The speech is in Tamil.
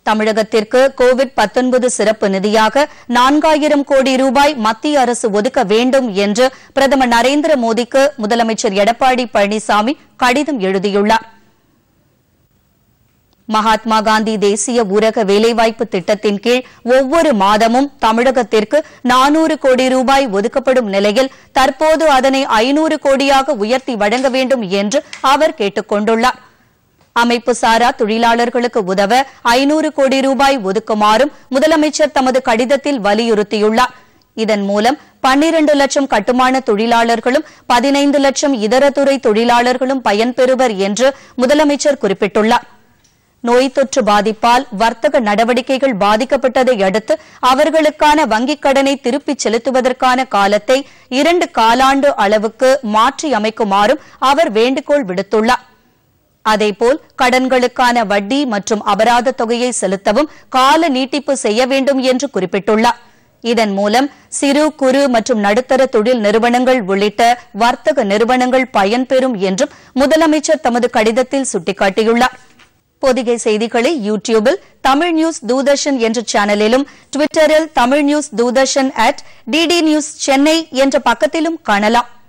தமிழகத்திற்கு கோவிட் 19 சிறப்பு நிதியாக நான்காயிரம் கோடி ரூபாய் மத்திய அரசு ஒதுக்க வேண்டும் என்று பிரதமர் நரேந்திர மோடிக்கு முதலமைச்சர் எடப்பாடி பழனிசாமி கடிதம் எழுதியுள்ளார் மகாத்மா காந்தி தேசிய ஊரக வேலைவாய்ப்பு திட்டத்தின் கீழ் ஒவ்வொரு மாதமும் தமிழகத்திற்கு நானூறு கோடி ரூபாய் ஒதுக்கப்படும் நிலையில் தற்போது அதனை ஐநூறு கோடியாக உயர்த்தி வழங்க வேண்டும் என்று அவர் கேட்டுக் கொண்டுள்ளார் அமைப்பு சாரா தொழிலாளர்களுக்கு உதவ ஐநூறு கோடி ரூபாய் ஒதுக்குமாறும் முதலமைச்சர் தமது கடிதத்தில் வலியுறுத்தியுள்ளார் இதன் மூலம் பன்னிரண்டு லட்சம் கட்டுமான தொழிலாளர்களும் பதினைந்து லட்சம் இதர துறை தொழிலாளர்களும் பயன்பெறுவர் என்று முதலமைச்சர் குறிப்பிட்டுள்ளார் நோய் தொற்று பாதிப்பால் வர்த்தக நடவடிக்கைகள் பாதிக்கப்பட்டதை அடுத்து அவர்களுக்கான வங்கிக் கடனை திருப்பிச் செலுத்துவதற்கான காலத்தை இரண்டு காலாண்டு அளவுக்கு மாற்றி அமைக்குமாறும் அவர் வேண்டுகோள் விடுத்துள்ளார் அதேபோல் கடன்களுக்கான வட்டி மற்றும் அபராத தொகையை செலுத்தவும் கால நீட்டிப்பு செய்ய வேண்டும் என்று குறிப்பிட்டுள்ளார் இதன் மூலம் சிறு குறு மற்றும் நடுத்தர தொழில் நிறுவனங்கள் உள்ளிட்ட வர்த்தக நிறுவனங்கள் பயன்பெறும் என்றும் முதலமைச்சர் தமது கடிதத்தில் சுட்டிக்காட்டியுள்ளார் பொதிகை செய்திகளை யூடியூபில் தமிழ் நியூஸ் தூதர்ஷன் என்ற சேனலிலும் டுவிட்டரில் Tamil news Doordarshan at DD news Chennai என்ற பக்கத்திலும் காணலாம்